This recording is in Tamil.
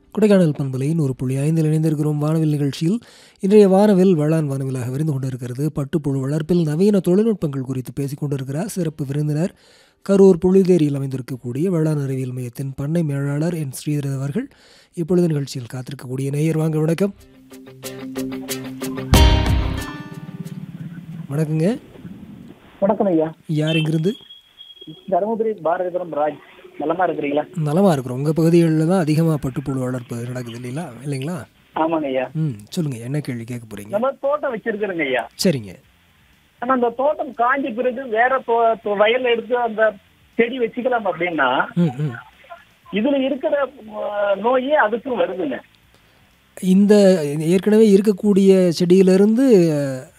கொடைக்கானல் பண்பலையின் ஒரு புள்ளி ஐந்தில் இணைந்திருக்கிறோம் வானவில் நிகழ்ச்சியில் இன்றைய வானவில் வேளாண் வானவிலாக விருந்து கொண்டிருக்கிறது பட்டுப்புழு வளர்ப்பில் நவீன தொழில்நுட்பங்கள் குறித்து பேசிக் கொண்டிருக்கிறார் சிறப்பு விருந்தினர் கரூர் புழுதேரியில் அமைந்திருக்கக்கூடிய வேளாண் அறிவியல் மையத்தின் பண்ணை மேலாளர் என் ஸ்ரீதர் அவர்கள் இப்பொழுது நிகழ்ச்சியில் காத்திருக்கக்கூடிய நேயர் வாங்க வணக்கம் வணக்கங்க வணக்கம் ஐயா யார் இங்கிருந்து தருமபுரி பாரதிபுரம் ராஜ் நலமா இருக்கிறீங்களா நலமாக இருக்கிறோம் உங்கள் பகுதிகளில் தான் அதிகமாக பட்டுப்புழு வளர்ப்பு நடக்குது இல்லைங்களா இல்லைங்களா ஆமாங்க ஐயா ம் சொல்லுங்கள் என்ன கேள்வி கேட்க போகிறீங்க நம்ம தோட்டம் வச்சிருக்கிறோங்க ஐயா சரிங்க ஆனா அந்த தோட்டம் காஞ்ச பிறகு வேற தோ- தோ- வயல்ல எடுத்து அந்த செடி வச்சுக்கலாம் அப்படின்னா ம் ம் இதுல இருக்கிற அஹ், நோயே அதுக்கும் வருதுங்க இந்த ஏற்கனவே இருக்கக்கூடிய செடியிலிருந்து அஹ்,